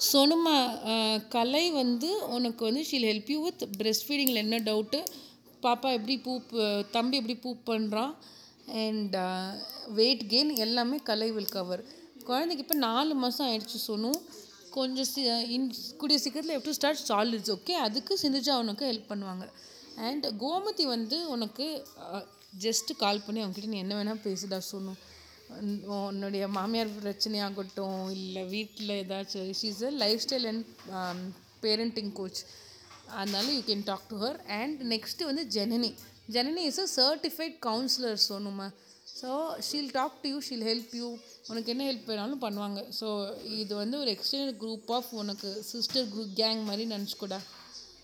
சொனுமா கலை வந்து உனக்கு வந்து she'll help you with breast ஃபீடிங்கில் என்ன டவுட்டு பாப்பா எப்படி பூப் தம்பி எப்படி பூப் பண்ணுறான் அண்ட் வெயிட் கெயின் எல்லாமே கலை வில் கவர் குழந்தைக்கு இப்போ நாலு மாதம் ஆயிடுச்சு சொன்னு கொஞ்சம் சி இன் கூடிய சீக்கிரத்தில் எஃப் டு ஸ்டார்ட் சாலிட்ஸ் ஓகே அதுக்கு சிந்துஜா உனக்கு ஹெல்ப் பண்ணுவாங்க அண்ட் கோமதி வந்து உனக்கு ஜஸ்ட்டு கால் பண்ணி அவங்ககிட்ட நீ என்ன வேணால் பேசுடா சொன்னு உன்னுடைய மாமியார் பிரச்சனையாகட்டும் இல்லை வீட்டில் ஏதாச்சும் she's a lifestyle and parenting coach அதனால you can talk to her and next வந்து Janani Janani is a certified counsellor சொன்னுமா so she'll talk to you she'll help you உனக்கு என்ன ஹெல்ப் வேணாலும் பண்ணுவாங்க ஸோ இது வந்து ஒரு எக்ஸ்டெண்டட் குரூப் ஆஃப் உனக்கு சிஸ்டர் குரூப் கேங் மாதிரி நினச்சிக்கூடா